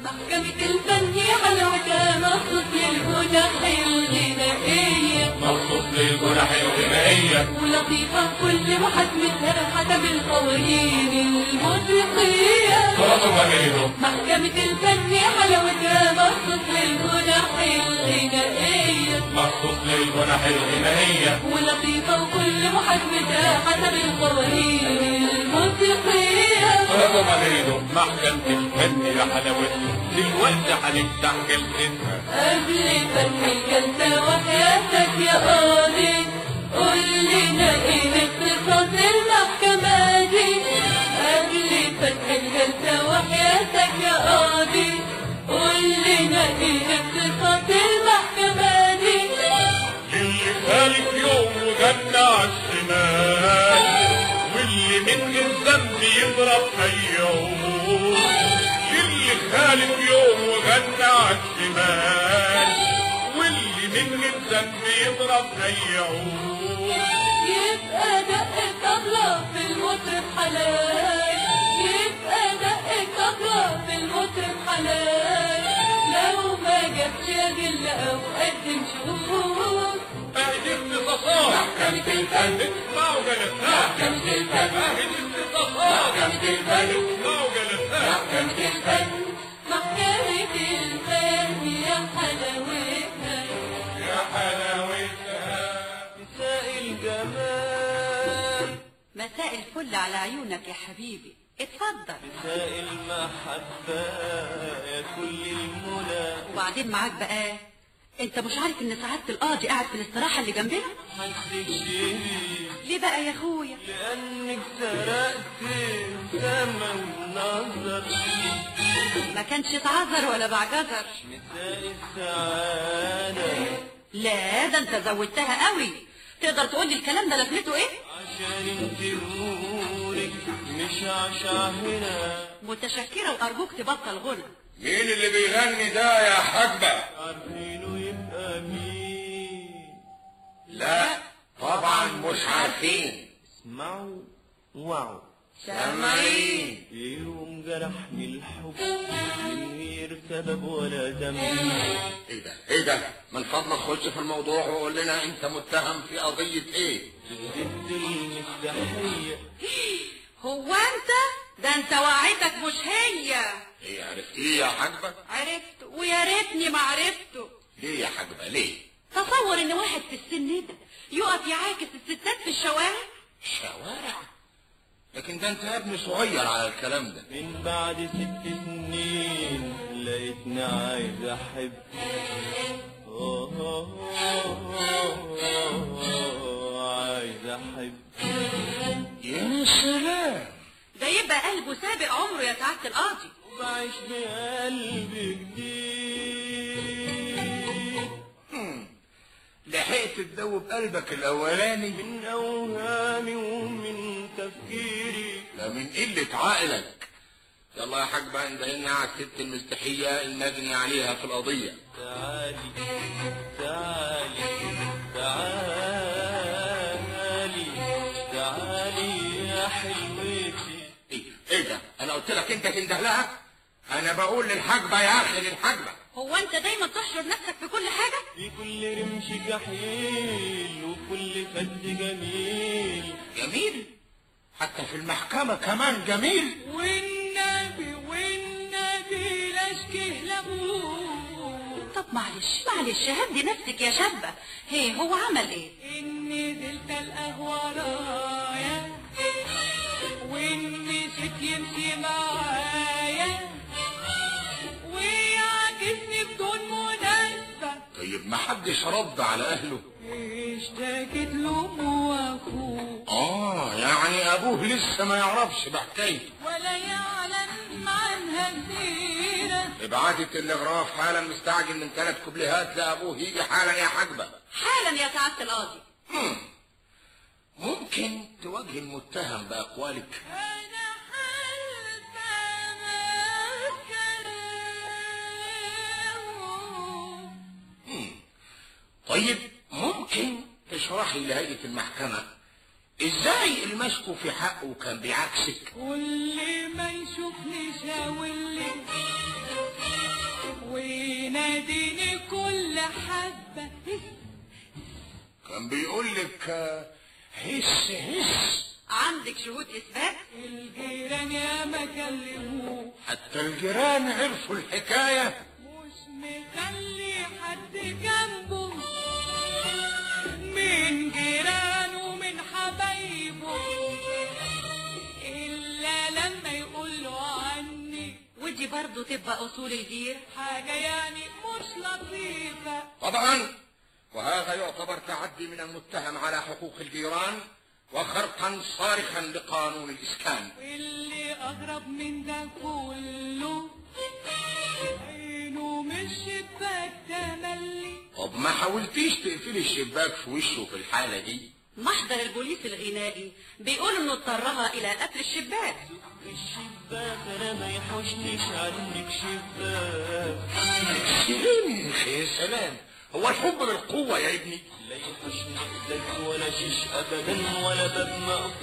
محكمة الفن حلاوتها مخصوص للجنح الغنائية مخصوص للجنح الغنائية ولطيفة كل محاكمتها حسب القوانين الموسيقية صوت وغيره محكمة الفن حلاوتها مخصوص للجنح الغنائية مخصوص للجنح الغنائية ولطيفة وكل محاكمتها حسب القوانين الموسيقية صوت وغيره محكمة الفن يا حلاوتها دلوقتي هنفتح جلستها قبل فتح الجلسة وحياتك يا قاضي قول لنا ايه اختصاص المحكمة دي قبل فتح الجلسة وحياتك يا قاضي قول لنا ايه اختصاص المحكمة دي اللي خالف يوم وجنة عالشمال واللي من الذنب يضرب هيعود اللي خالف يوم وجنة عالشمال واللي من الذنب يضرب هيعود يبقى دق طبلة في المطرب حلال يبقى دق طبلة في المطرب حلال لو ما جابش أدلة أو قدم شهود اهدي اختصاصات محكمة الفن اسمعوا جلسات محكمة الفن اهدي اختصاصات محكمة الفن اسمعوا جلسات محكمة الفن محكمة الفن يا حلاوتها يا حلاوتها مساء الجمال مساء الفل على عيونك يا حبيبي اتفضل مساء المحبة يا كل المنى وبعدين معاك بقى انت مش عارف ان سعادة القاضي قاعد في الاستراحة اللي جنبنا حسك شيء ليه بقى يا اخويا لأنك سرقت سما النظر ما كانش اتعذر ولا بعجزر مساء السعادة لا ده انت زودتها قوي تقدر تقول لي الكلام ده لازمته ايه عشان انت نورك مش عشا هنا متشكرة وارجوك تبطل غنى مين اللي بيغني ده يا حاجبة عارفينه يبقى مين لا طبعا مش عارفين اسمعوا واو سامعين يوم جرحني الحب من غير سبب ولا ذنب ايه ده ايه ده من فضلك خش في الموضوع وقول لنا انت متهم في قضية ايه ضد المستحية هو انت ده انت وعيتك مش هي ايه عرفتيه يا حاجبة عرفت ويا ريتني ما عرفته ليه يا حاجبة ليه تصور ان واحد في السن ده يقف يعاكس الستات في الشوارع شوارع لكن ده انت يا ابني صغير على الكلام ده من بعد ست سنين لقيتني عايز احب آه، آه، آه، عايز احب يا سلام ده يبقى قلبه سابق عمره يا سعادة القاضي بعيش بقلب جديد لحقت تدوب قلبك الاولاني من اوهامي ومن تفكيري ده من قلة عقلك يلا يا حاج بقى اندهلنا على الست المستحية المجني عليها في القضية تعالي تعالي تعالي تعالي يا حلوتي ايه ايه ده انا قلت لك انت تنده لها انا بقول للحاجبة يا اخي للحاجبة هو انت دايما تحشر نفسك في كل حاجة في كل رمش جحيل وكل فد جميل جميل حتى في المحكمة كمان جميل والنبي والنبي لاشكيه لابوه طب معلش معلش هدي نفسك يا شابة هي هو عمل ايه إني نزلت القهوة رايا وإني ست يمشي معايا ويعكسني بدون مناسبة طيب ما حدش رد على اهله اشتكت لأمه وأخوه اه يعني ابوه لسه ما يعرفش بحكايته ولا يعلم عنها السيرة ابعتي التلغراف حالا مستعجل من ثلاث كوبليهات لابوه يجي حالا يا حاجبة حالا يا سعادة القاضي ممكن تواجه المتهم بأقوالك أنا حلفة مسكرة طيب ممكن تشرحي لهيئة المحكمة ازاي المشكو في حقه كان بيعكسك واللي ما يشوفني شاولي ناديني كل حبة كان بيقول لك آه، هس هس عندك شهود اثبات الجيران يا ما كلموه حتى الجيران عرفوا الحكاية مش مخلي حد جنبه من جيرانه ومن حبايبه إلا لما يقول له عني ودي برضه تبقى اصول الجير حاجة يعني مش لطيفة طبعا وهذا يعتبر تعدي من المتهم على حقوق الجيران وخرقا صارخا لقانون الإسكان واللي أغرب من ده كله عينه مش شباك تملي طب ما حاولتيش تقفلي الشباك في وشه في الحالة دي محضر البوليس الغنائي بيقول انه اضطرها الى قتل الشباك الشباك انا ما يحوشنيش عنك شباك شيخ يا سلام هو الحب بالقوة يا ابني لا يحوشني ايدك ولا شيش ابدا ولا باب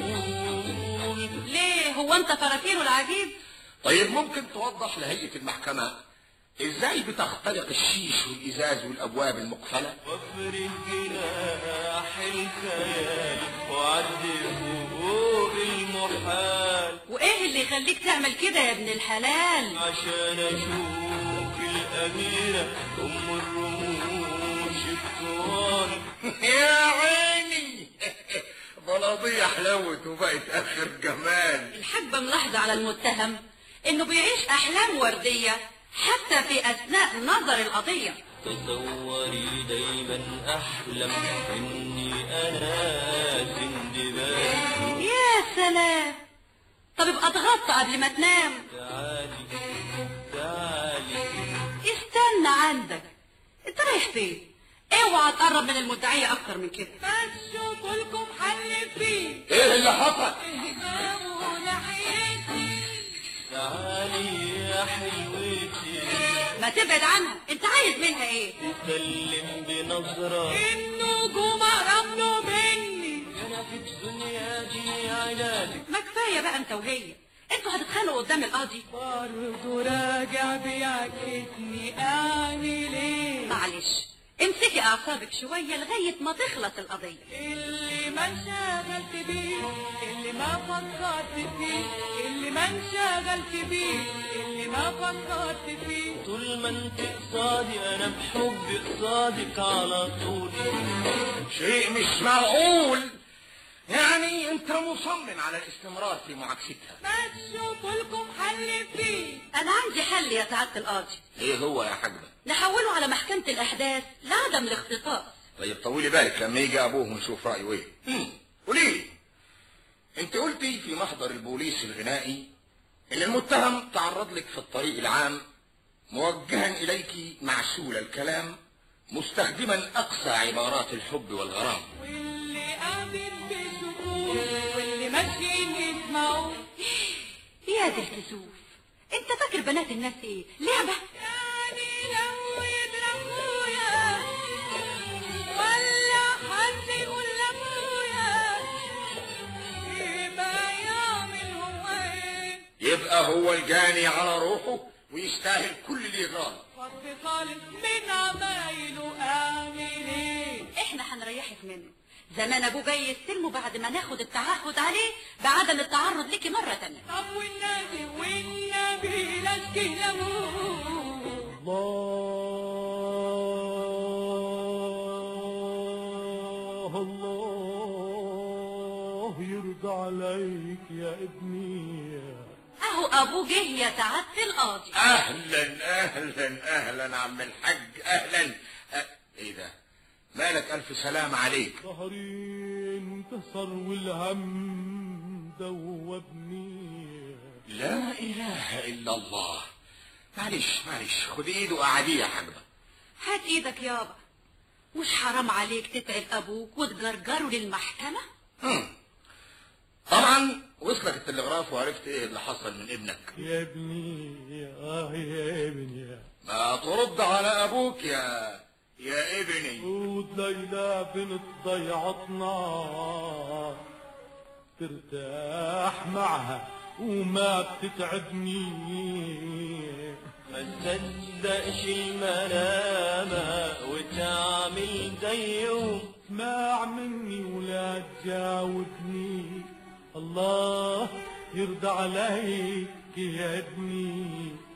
مقفول ليه هو انت فراتينه العجيب طيب ممكن توضح لهيئة المحكمة ازاي بتخترق الشيش والازاز والابواب المقفلة وافرد جناح الخيال وعدي فوق المحال وايه اللي يخليك تعمل كده يا ابن الحلال عشان اشوف الاميرة ام الرموش الطوال يا عيني بلطية حلوت وبقت اخر جمال الحاجة ملاحظة على المتهم انه بيعيش احلام وردية حتى في اثناء نظر القضية تصوري دايما احلم اني انا سندباد يا سلام طب ابقى اتغطى قبل ما تنام تعالي تعالي استنى عندك انت رايح فين اوعى تقرب من المدعية اكتر من كده بس شوفوا لكم حل فيه ايه اللي حصل اهدموا ناحيتي تعالي يا حلوتي ما تبعد عنها انت عايز منها ايه تسلم بنظرة النجوم قربوا مني انا في الدنيا دي علاجك ما كفاية بقى انت وهي انتوا هتتخانقوا قدام القاضي برضه راجع بيعكسني اعمل ايه معلش امسكي اعصابك شوية لغاية ما تخلص القضية اللي ما انشغلت بيه اللي ما فكرت فيه اللي ما انشغلت بيه اللي ما فكرت فيه طول ما انت قصادي انا بحبي قصادك على طول شيء مش معقول يعني انت مصمم على الاستمرار في معاكستها بس شوفوا لكم حل فيه انا عندي حل يا سعادة القاضي ايه هو يا حاجبة نحوله على محكمة الاحداث لعدم الاختطاف طيب طولي بالك لما يجي ابوه نشوف رايه ايه مم. قولي لي انت قلتي في محضر البوليس الغنائي ان المتهم تعرض لك في الطريق العام موجها اليك معسول الكلام مستخدما اقصى عبارات الحب والغرام واللي قاعدين بيشوفوه واللي ماشيين يسمعوه يا ده الكسوف انت فاكر بنات الناس ايه لعبة يعني لو يضربويا ولا حد يقول لابويا يبقى يعمل هو ايه يبقى هو الجاني على روحه ويستاهل كل اللي يجراه فض خالص من عمايله اعمل ايه احنا هنريحك منه زمان ابوه جاي يستلمه بعد ما ناخد التعهد عليه بعدم التعرض ليكي مرة تانية طب والنبي والنبي لا اشكي لابوه الله الله يرضى عليك يا ابني اهو ابوه جه يا سعادة القاضي اهلا اهلا اهلا عم الحاج اهلا أه ايه ده مالك الف سلام عليك ظهري انكسر والهم دوبني لا اله الا الله معلش معلش خد ايده وقعديه يا حاجبه هات ايدك يابا مش حرام عليك تتعب ابوك وتجرجره للمحكمة هم. طبعا وصلك التلغراف وعرفت ايه اللي حصل من ابنك يا ابني اه يا ابني ما ترد على ابوك يا يا ابني عود ليلى بنت ضيعتنا ترتاح معها وما بتتعبني ما ما تصدقش الملامة وتعمل زيهم اسمع مني ولا تجاوبني الله يرضى عليك يا ابني